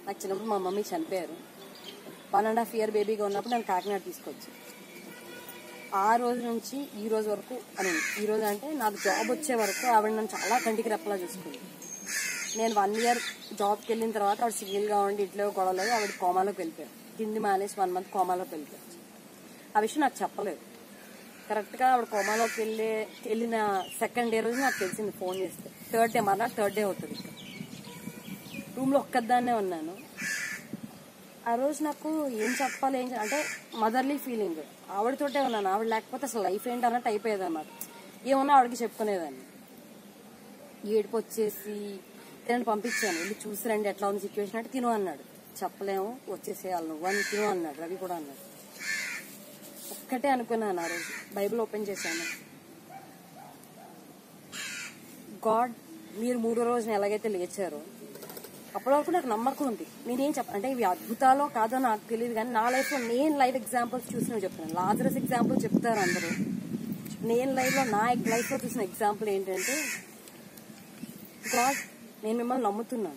నాకు చిన్నప్పుడు మా మమ్మీ చనిపోయారు వన్ అండ్ హాఫ్ ఇయర్ బేబీగా ఉన్నప్పుడు నేను కాకినాడ తీసుకొచ్చి ఆ రోజు నుంచి ఈ రోజు వరకు అని ఈ రోజు అంటే నాకు జాబ్ వచ్చే వరకు ఆవిడ నన్ను చాలా కంటికి రెప్పలా చూసుకుంది నేను వన్ ఇయర్ జాబ్కి వెళ్ళిన తర్వాత ఆవిడ సింగిల్గా ఉండి ఇంట్లో గొడవలేదు ఆవిడ కోమాలోకి వెళ్ళిపోయారు తిండి మానేసి వన్ మంత్ కోమాలోకి వెళ్ళిపోయారు ఆ విషయం నాకు చెప్పలేదు కరెక్ట్గా ఆవిడ కోమాలోకి వెళ్ళే వెళ్ళిన సెకండ్ డే రోజు నాకు తెలిసింది ఫోన్ చేస్తే థర్డ్ డే మర్నాడు థర్డ్ డే అవుతుంది ఇక్కడ రూమ్లో ఒక్కదాన్నే ఉన్నాను ఆ రోజు నాకు ఏం చెప్పాలి ఏం చే- అంటే మదర్లీ ఫీలింగ్ ఆవిడతోటే ఉన్నాను ఆవిడ లేకపోతే అసలు లైఫ్ ఏంటి అన్నట్టు అయిపోయేది అన్నమాట ఏమన్నా ఆవిడకి చెప్పుకునేదాన్ని ఏడుపు వచ్చేసి తినని పంపించాను వెళ్ళి చూసి రండి ఎట్లా ఉంది సిచ్యువేషన్ అంటే తిను అన్నాడు చెప్పలేము వచ్చేసేయాలి నువ్వు అని తిను అన్నాడు రవి కూడా అన్నాడు ఒక్కటే అనుకున్నాను ఆ రోజు బైబిల్ ఓపెన్ చేశాను గాడ్ మీరు మూడో రోజున ఎలాగైతే లేచారో అప్పటి వరకు నాకు నమ్మకం ఉంది నేనేం చెప్ప అంటే ఇవి అద్భుతాలో కాదో నాకు తెలియదు కానీ నా లైఫ్లో నేను లైఫ్ ఎగ్జాంపుల్స్ చూసిన చెప్తాను లాజరస్ ఎగ్జాంపుల్ చెప్తారు అందరూ నేను లైఫ్లో నా లైఫ్లో చూసిన ఎగ్జాంపుల్ ఏంటంటే గాడ్ నేను మిమ్మల్ని నమ్ముతున్నాను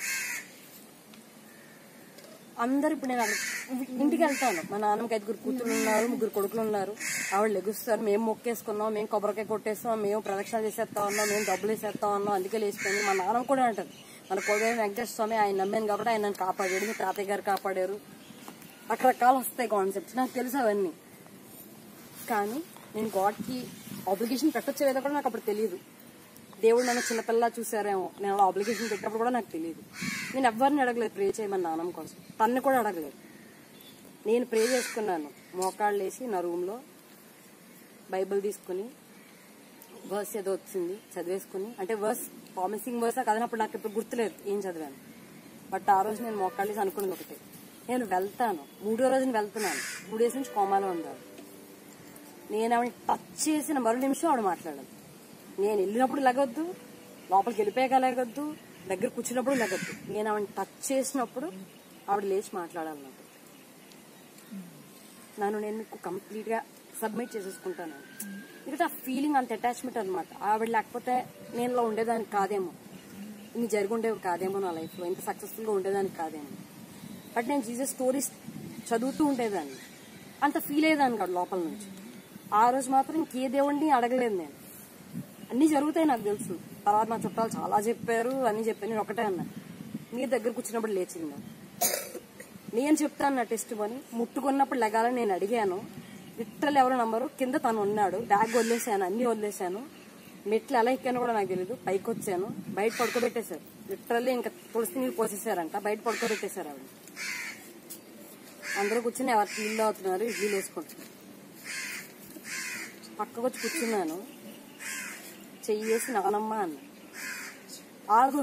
అందరు ఇప్పుడు నేను అక్కడ ఇంటికి వెళ్తాను మా నాన్నకి ఐదుగురు కూతురు ఉన్నారు ముగ్గురు కొడుకులు ఉన్నారు ఆవిడ లెగుస్తారు మేము మొక్కేసుకున్నాం మేము కొబ్బరికాయ కొట్టేస్తాం మేము ప్రదక్షిణ చేసేస్తా ఉన్నాం మేము డబ్బులు వేసేస్తా ఉన్నాం అందుకే లేచిపోయింది మా నాన్న కూడా అంటది మన కోదేవి వెంకటేశ్వర స్వామి ఆయన నమ్మాను కాబట్టి ఆయన నన్ను కాపాడాడు మీ తాతయ్య గారు కాపాడారు రకరకాలు వస్తాయి కాన్సెప్ట్స్ నాకు తెలుసు అవన్నీ కానీ నేను గాడ్కి ఆబ్లిగేషన్ పెట్టొచ్చేదో కూడా నాకు అప్పుడు తెలియదు దేవుడు నన్ను చిన్నపిల్ల చూసారేమో నేను ఆబ్లిగేషన్ పెట్టినప్పుడు కూడా నాకు తెలియదు నేను ఎవరిని అడగలేదు ప్రే చేయమని నాన్నమ్మ కోసం తన్ని కూడా అడగలేదు నేను ప్రే చేసుకున్నాను మోకాళ్ళు వేసి నా రూమ్లో బైబిల్ తీసుకుని వర్స్ ఏదో వచ్చింది చదివేసుకుని అంటే వర్స్ ప్రామిసింగ్ వర్స్ కదనప్పుడు నాకు ఇప్పుడు గుర్తులేదు ఏం చదివాను బట్ ఆ రోజు నేను మోకాళ్ళు వేసి అనుకున్నది ఒకటే నేను వెళ్తాను మూడో రోజున వెళ్తున్నాను టూ డేస్ నుంచి కోమాలో ఉండాలి నేను ఆవిడ టచ్ చేసిన మరో నిమిషం ఆవిడ మాట్లాడాలి నేను వెళ్ళినప్పుడు లెగొద్దు లోపలికి వెళ్ళిపోయాక లెగొద్దు దగ్గర కూర్చున్నప్పుడు లెగొద్దు నేను ఆవిడ టచ్ చేసినప్పుడు ఆవిడ లేచి మాట్లాడాలి నాకు నన్ను నేను మీకు కంప్లీట్ గా సబ్మిట్ చేసేసుకుంటాను ఎందుకంటే ఆ ఫీలింగ్ అంత అటాచ్మెంట్ అనమాట ఆవిడ లేకపోతే నేను ఇలా ఉండేదానికి కాదేమో ఇన్ని జరిగి ఉండేవి కాదేమో నా లైఫ్ లో ఇంత సక్సెస్ఫుల్ గా ఉండేదానికి కాదేమో బట్ నేను జీసస్ స్టోరీస్ చదువుతూ ఉండేదాన్ని అంత ఫీల్ అయ్యేదాన్ని కాదు లోపల నుంచి ఆ రోజు మాత్రం ఇంకే దేవుడిని అడగలేదు నేను అన్ని జరుగుతాయి నాకు తెలుసు తర్వాత మా చుట్టాలు చాలా చెప్పారు అన్ని చెప్పాను నేను ఒకటే అన్నా మీ దగ్గర కూర్చున్నప్పుడు లేచిందా నేను చెప్తాను నా టెస్ట్ అని ముట్టుకున్నప్పుడు లెగాలని నేను అడిగాను లిటరల్ ఎవరు నంబరు కింద తను ఉన్నాడు బ్యాగ్ వదిలేసాను అన్ని వదిలేసాను మెట్లు ఎలా ఎక్కానో కూడా నాకు తెలియదు పైకి వచ్చాను బయట పడుకోబెట్టేశారు లిటరల్లీ ఇంకా తులసి నీళ్ళు పోసేసారంట బయట పడుకోబెట్టేశారు ఆవిడ అందరూ కూర్చొని ఎవరు నీళ్ళు అవుతున్నారు ఇడ్లీలు వేసుకుంటున్నారు పక్కకు వచ్చి కూర్చున్నాను చెయ్యేసి నానమ్మ అన్న ఆగు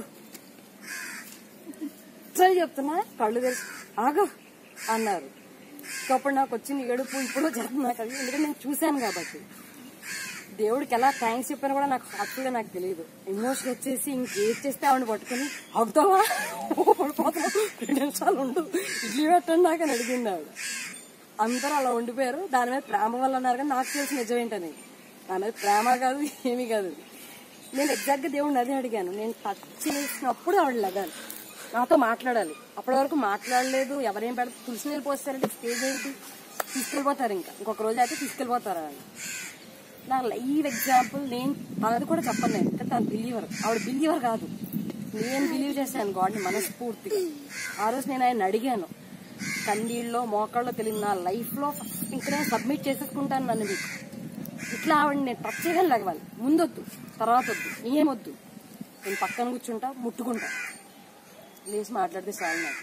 సరే చెప్తున్నా కళ్ళు తెరిచి ఆగు అన్నారు అప్పుడు నాకు వచ్చిన ఏడుపు ఇప్పుడు జరుగుతుంది నాకు అది ఎందుకంటే నేను చూశాను కాబట్టి దేవుడికి ఎలా థ్యాంక్స్ చెప్పాను కూడా నాకు హార్ట్ఫుల్ గా నాకు తెలియదు ఎమోషన్ వచ్చేసి ఇంకేం చేస్తే ఆవిడ పట్టుకుని అవుతావా పడిపోతావు రెండు నిమిషాలు ఉండు ఇడ్లీ పెట్టండి నాకు అని అడిగింది ఆవిడ అందరూ అలా ఉండిపోయారు దాని మీద ప్రేమ వల్ల అన్నారు కానీ నాకు తెలిసిన నిజం ఏంటని దాని మీద ప్రేమ కాదు ఏమీ కాదు నేను ఎగ్జాక్ట్ గా దేవుడిని అదే అడిగాను నేను టచ్ చేసినప్పుడు ఆవిడ లగాలి నాతో మాట్లాడాలి అప్పటి వరకు మాట్లాడలేదు ఎవరేం పెడతారు తులసి నీళ్ళు పోస్తారంటే స్టేజ్ ఏంటి తీసుకెళ్ళిపోతారు ఇంకా ఇంకొక రోజు అయితే తీసుకెళ్ళిపోతారు ఆయన నా లైవ్ ఎగ్జాంపుల్ నేను తనది కూడా చెప్పను నేను కానీ తను బిలీవర్ ఆవిడ బిలీవర్ కాదు నేను బిలీవ్ చేశాను గాడ్ని మనస్ఫూర్తిగా ఆ రోజు నేను ఆయన అడిగాను కన్నీళ్ళలో మోకాళ్ళలో తెలియదు నా లైఫ్లో ఇంకా నేను సబ్మిట్ చేసేసుకుంటాను నన్ను మీకు ఇట్లా ఆవిడ నేను టచ్ చేయగలను లగవాలి ముందొద్దు తర్వాత వద్దు ఏమొద్దు నేను పక్కన కూర్చుంటా ముట్టుకుంటా లేచి మాట్లాడితే చాలు నాకు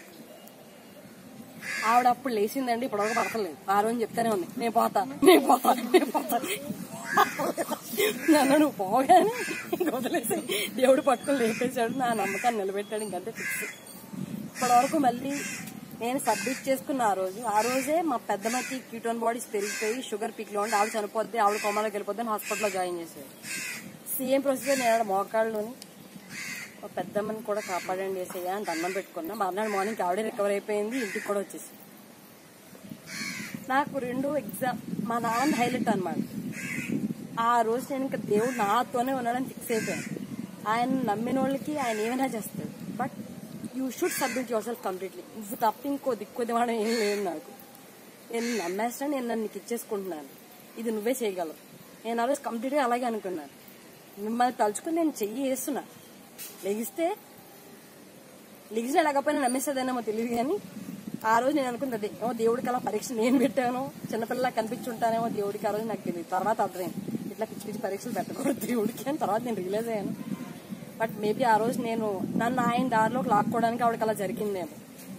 ఆవిడ అప్పుడు లేచిందండి ఇప్పటివరకు పడతలేదు ఆ రోజు చెప్తానే ఉంది నేను పోతా నేను పోతా నేను పోతా నన్ను నువ్వు పోగానే ఇంక వదిలేసి దేవుడు పట్టుకుని లేపేశాడు నా నమ్మకాన్ని నిలబెట్టాడు ఇంకంతే ఫిక్స్ ఇప్పటి వరకు మళ్ళీ నేను సబ్మిట్ చేసుకున్న ఆ రోజు ఆ రోజే మా పెద్దమ్మకి కీటోన్ బాడీస్ పెరిగిపోయి షుగర్ పీక్ లో ఉండి ఆవిడ చనిపోద్ది ఆవిడ కొమ్మలోకి వెళ్ళిపోద్ది అని హాస్పిటల్లో జాయిన్ చేశారు సేమ్ ప్రొసీజర్ నేను ఆడ మోకాళ్ళలోని మా పెద్దమ్మని కూడా కాపాడండి వేసేయా అని దండం పెట్టుకున్నా మర్నాడు మార్నింగ్ ఆవిడే రికవర్ అయిపోయింది ఇంటికి కూడా వచ్చేసి నాకు రెండు ఎగ్జామ్ మా నాన్న హైలైట్ అన్నమాట ఆ రోజు నేను ఇంకా దేవుడు నాతోనే ఉన్నాడని ఫిక్స్ అయిపోయాను ఆయన నమ్మిన వాళ్ళకి ఆయన ఏమైనా చేస్తాడు but you should submit yourself completely నువ్వు తప్ప ఇంకో దిక్కు వాడు ఏం లేదు నాకు నేను నమ్మేస్తా నేను నన్ను నీకు ఇచ్చేసుకుంటున్నాను ఇది నువ్వే చేయగలవు నేను ఆ రోజు కంప్లీట్గా అలాగే అనుకున్నాను మిమ్మల్ని తలుచుకుని నేను చెయ్యి వేస్తున్నా లెగిస్తే లెగిసిన లేకపోయినా నమ్మేసేదేనేమో తెలియదు కానీ ఆ రోజు నేను అనుకున్నది ఏమో దేవుడికి అలా పరీక్ష నేను పెట్టాను చిన్నపిల్లలా కనిపించుంటానేమో దేవుడికి ఆ రోజు నాకు తెలియదు తర్వాత అర్థమైంది ఇట్లా పిచ్చి పిచ్చి పరీక్షలు పెట్టకూడదు దేవుడికి అని తర్వాత నేను రియలైజ్ అయ్యాను బట్ మేబీ ఆ రోజు నేను నన్ను ఆయన దారిలోకి లాక్కోవడానికి ఆవిడకి అలా జరిగిందేమో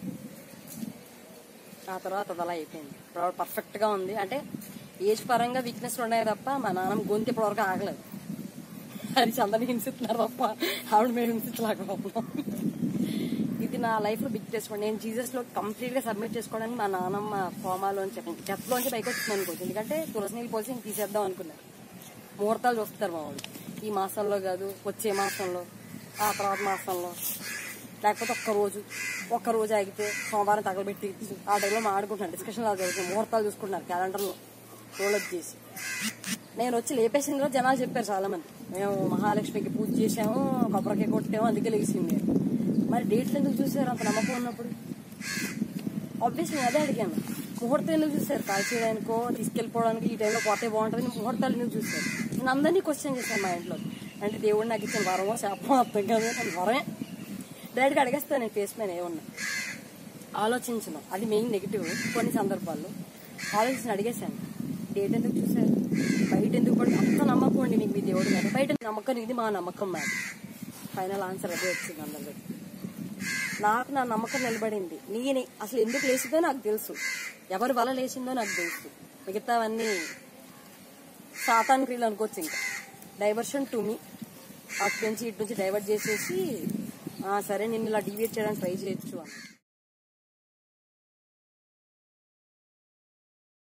ఆ తర్వాత అది అలా అయిపోయింది ఇప్పుడు ఆవిడ పర్ఫెక్ట్ గా ఉంది అంటే ఏజ్ పరంగా వీక్నెస్ ఉన్నాయి తప్ప మా నాన్న గొంతు ఇప్పటివరకు ఆగలేదు అది చందని హింసిస్తున్నారు తప్ప ఆవిడ మేము హింసించలేకపోతున్నాం ఇది నా లైఫ్ లో బిగ్ టెస్ట్ నేను జీసస్ లో కంప్లీట్ గా సబ్మిట్ చేసుకోవడానికి మా నాన్నమ్మ కోమాలోంచి చెత్తలోంచి పైకి వచ్చింది అనుకోవచ్చు ఎందుకంటే తులసి నీళ్ళు పోసి ఇంక తీసేద్దాం అనుకున్నారు ముహూర్తాలు చూస్తారు మా వాళ్ళు ఈ మాసంలో కాదు వచ్చే మాసంలో ఆ తర్వాత మాసంలో లేకపోతే ఒక్క రోజు ఒక్క రోజు ఆగితే సోమవారం తగలబెట్టి ఆ టైంలో మాట్లాడుకుంటున్నారు డిస్కషన్ అలా జరుగుతుంది ముహూర్తాలు చూసుకుంటున్నారు క్యాలెండర్లో రోలప్ చేసి నేను వచ్చి లేపేసిన రోజు జనాలు చెప్పారు చాలా మంది మేము మహాలక్ష్మికి పూజ చేసాము కొబ్బరికాయ కొట్టాము అందుకే లేచింది అని. మరి డేట్లు ఎందుకు చూసారు అంత నమ్మకం ఉన్నప్పుడు ఆబ్వియస్ నేను అదే అడిగాను ముహూర్తం ఎందుకు చూసారు కాల్చేయడానికో తీసుకెళ్ళిపోవడానికి ఈ టైంలో పోతే బాగుంటుంది ముహూర్తాలు ఎందుకు చూసారు నేను అందరినీ క్వశ్చన్ చేశాను మా ఇంట్లో అంటే దేవుడు నాకు ఇచ్చిన వరమో శాపమో అర్థం కాదు కానీ వరమే డైరెక్ట్గా అడిగేస్తాను నేను ఫేస్ మీద ఏమన్నా ఆలోచించను అది మెయిన్ నెగిటివ్ కొన్ని సందర్భాల్లో ఆలోచించి అడిగేశాను డేట్ ఎందుకు చూసారు బయట ఎందుకు పడి అంత నమ్మకం అండి మీకు మీ దేవుడు మీద బయట నమ్మకం ఇది మా నమ్మకం మాది ఫైనల్ ఆన్సర్ అదే వచ్చింది అందరికీ నాకు నా నమ్మకం నిలబడింది నేనే అసలు ఎందుకు లేచిందో నాకు తెలుసు ఎవరి వల్ల లేచిందో నాకు తెలుసు మిగతావన్నీ సాతాన్ క్రియలు అనుకోవచ్చు ఇంకా డైవర్షన్ టు మీ అటు నుంచి ఇటు నుంచి డైవర్ట్ చేసేసి "ఆ, సరే నేను ఇలా డివియేట్ చేయడానికి ట్రై చేయొచ్చు అని